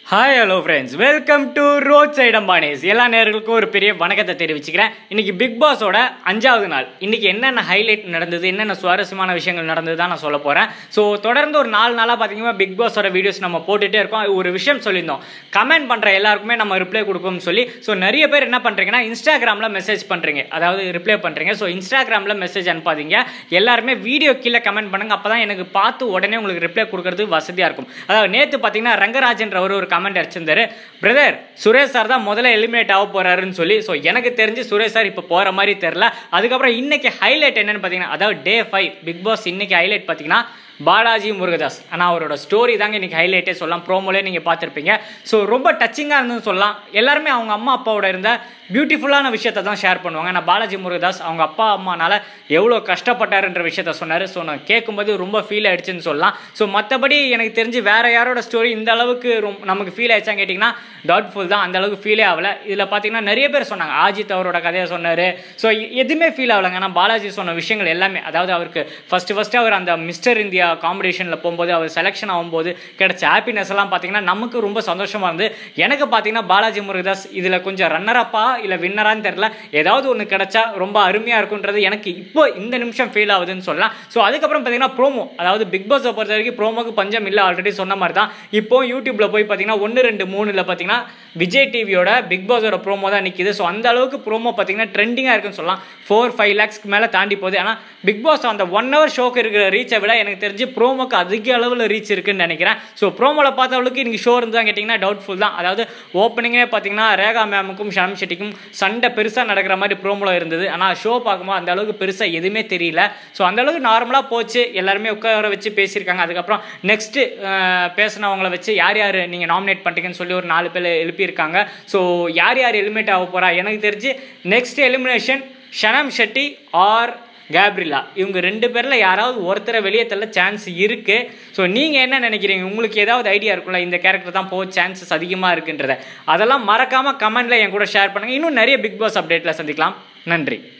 hi hello friends welcome to road side Ambanis எல்லா நேர்களுக்கும் ஒரு பெரிய வணக்கத்தை தெரிவிச்சுக்கிறேன் இன்னைக்கு பிக் பாஸோட அஞ்சாவது நாள் இன்னைக்கு என்னென்ன ஹைலைட் நடந்தது என்னென்ன சுவாரஸ்யமான விஷயங்கள் நடந்தது தான் நான் சொல்ல போகிறேன் ஸோ தொடர்ந்து ஒரு நாலு நாளாக பார்த்தீங்கன்னா பிக் பாஸோட வீடியோஸ் நம்ம போட்டுகிட்டே இருக்கோம் ஒரு விஷயம் சொல்லியிருந்தோம் கமெண்ட் பண்ணுற எல்லாருக்குமே நம்ம ரிப்ளை கொடுப்போம்னு சொல்லி ஸோ நிறைய பேர் என்ன பண்ணுறீங்கன்னா இன்ஸ்டாகிராமில் மெசேஜ் பண்ணுறீங்க அதாவது ரிப்ளை பண்ணுறீங்க ஸோ இன்ஸ்டாகிராமில் மெசேஜ் அனுப்பாதீங்க எல்லாருமே வீடியோ கீழே கமெண்ட் பண்ணுங்க அப்போ தான் எனக்கு பார்த்து உடனே உங்களுக்கு ரிப்ளை கொடுக்கறது வசதியாக இருக்கும் அதாவது நேற்று பார்த்தீங்கன்னா ரங்கராஜன்றவர் ஒரு கமெண்ட் அடிச்சிருந்தாரு பிரதர் சுரேஷ் சார் தான் முதல்ல எலிமினேட் ஆக போறாருன்னு சொல்லி ஸோ எனக்கு தெரிஞ்சு சுரேஷ் சார் இப்போ போகிற மாதிரி தெரில அதுக்கப்புறம் இன்னைக்கு ஹைலைட் என்னன்னு பார்த்தீங்கன்னா அதாவது டே ஃபைவ் பிக் பாஸ் இன்னைக்கு ஹைலைட் பார்த்தீங்கன்னா பாலாஜி முருகதாஸ் ஆனால் அவரோட ஸ்டோரி தாங்க இன்னைக்கு ஹைலைட்டே சொல்லலாம் ப்ரோமோலே நீங்கள் பார்த்துருப்பீங்க ஸோ ரொம்ப டச்சிங்காக இருந்ததுன்னு சொல்லலாம் எல்லாருமே அவங்க அம்மா அப்பாவோட இருந்த பியூட்டிஃபுல்லான விஷயத்தை தான் ஷேர் பண்ணுவாங்க நான் பாலாஜி முருகதாஸ் அவங்க அப்பா அம்மானால எவ்வளோ கஷ்டப்பட்டாருன்ற விஷயத்த சொன்னார் ஸோ நான் கேட்கும்போது ரொம்ப ஃபீல் ஆயிடுச்சுன்னு சொல்லலாம் ஸோ மற்றபடி எனக்கு தெரிஞ்சு வேற யாரோட ஸ்டோரி இந்த அளவுக்கு ரொம்ப நமக்கு ஃபீல் ஆயிடுச்சான்னு கேட்டிங்கன்னா டவுட்ஃபுல் தான் அந்த அளவுக்கு ஃபீலே ஆகல இதில் பார்த்தீங்கன்னா நிறைய பேர் சொன்னாங்க ஆஜித் அவரோட கதையை சொன்னார் ஸோ எதுவுமே ஃபீல் ஆகலைங்க ஆனால் பாலாஜி சொன்ன விஷயங்கள் எல்லாமே அதாவது அவருக்கு ஃபஸ்ட்டு ஃபஸ்ட்டு அவர் அந்த மிஸ்டர் இந்தியா காம்படிஷனில் போகும்போது அவர் செலெக்ஷன் ஆகும்போது கிடைச்ச ஹாப்பினஸ் எல்லாம் பார்த்தீங்கன்னா நமக்கு ரொம்ப சந்தோஷமாக இருந்து எனக்கு பார்த்தீங்கன்னா பாலாஜி முருகதாஸ் இதில் கொஞ்சம் ரன்னரப்பா இல்லை வின்னரான்னு தெரில ஏதாவது ஒன்று கிடைச்சா ரொம்ப அருமையாக இருக்குன்றது எனக்கு இப்போ இந்த நிமிஷம் ஃபீல் ஆகுதுன்னு சொல்லலாம் ஸோ அதுக்கப்புறம் பார்த்தீங்கன்னா ப்ரோமோ அதாவது பிக் பாஸை பொறுத்த வரைக்கும் ப்ரோமோக்கு பஞ்சம் இல்லை ஆல்ரெடி சொன்ன மாதிரி தான் இப்போ யூடியூப்பில் போய் பார்த்தீங்கன்னா ஒன்று ரெண்டு மூணில் பார்த்தீங்கன்னா விஜய் டிவியோட பிக் பாஸோட ப்ரோமோ தான் நிற்கிது ஸோ அந்த அளவுக்கு ப்ரோமோ பார்த்தீங்கன்னா ட்ரெண்டிங்காக இருக்குன்னு சொல்லலாம் ஃபோர் ஃபைவ் லேக்ஸ்க்கு மேலே தாண்டி போகுது ஆனால் பிக் பாஸ் அந்த ஒன் ஹவர் ஷோக்கு இருக்கிற ரீச்சை விட எனக்கு தெரிஞ்சு ப்ரோமோக்கு அதிக அளவில் ரீச் இருக்குன்னு நினைக்கிறேன் ஸோ ப்ரோமோவில் பார்த்தவளுக்கு இன்னைக்கு ஷோ இருந்து தான் கேட்டிங்கன்னா டவுட்ஃபுல் தான் அதாவது ஓப்பனிங்கே பார்த்தீங்கன்னா ரேகா மேமுக்கும் ஷாம் ஷெட்டிக்கும் சண்டை பெருசாக நடக்கிற மாதிரி ப்ரோமோவில் இருந்தது ஆனால் ஷோ பார்க்கும்போது அந்த அளவுக்கு பெருசாக எதுவுமே தெரியல ஸோ அந்த அளவுக்கு நார்மலாக போச்சு எல்லாருமே உட்கார வச்சு பேசியிருக்காங்க அதுக்கப்புறம் நெக்ஸ்ட்டு பேசினவங்கள வச்சு யார் யார் நீங்கள் நாமினேட் பண்ணிட்டீங்கன்னு சொல்லி ஒரு நாலு பேர் எழுப்பியிருக்காங்க ஸோ யார் யார் எலிமினேட் ஆக போகிறா எனக்கு தெரிஞ்சு next elimination Shanam Shetty or Gabriella இவங்க ரெண்டு பேரில் யாராவது ஒருத்தரை வெளியே தள்ள சான்ஸ் இருக்குது ஸோ நீங்கள் என்ன நினைக்கிறீங்க உங்களுக்கு ஏதாவது ஐடியா இருக்கும்ல இந்த கேரக்டர் தான் போக சான்சஸ் அதிகமாக இருக்குன்றத அதெல்லாம் மறக்காமல் கமெண்ட்டில் என் கூட ஷேர் பண்ணுங்கள் இன்னும் நிறைய பிக் பாஸ் அப்டேட்டில் சந்திக்கலாம் நன்றி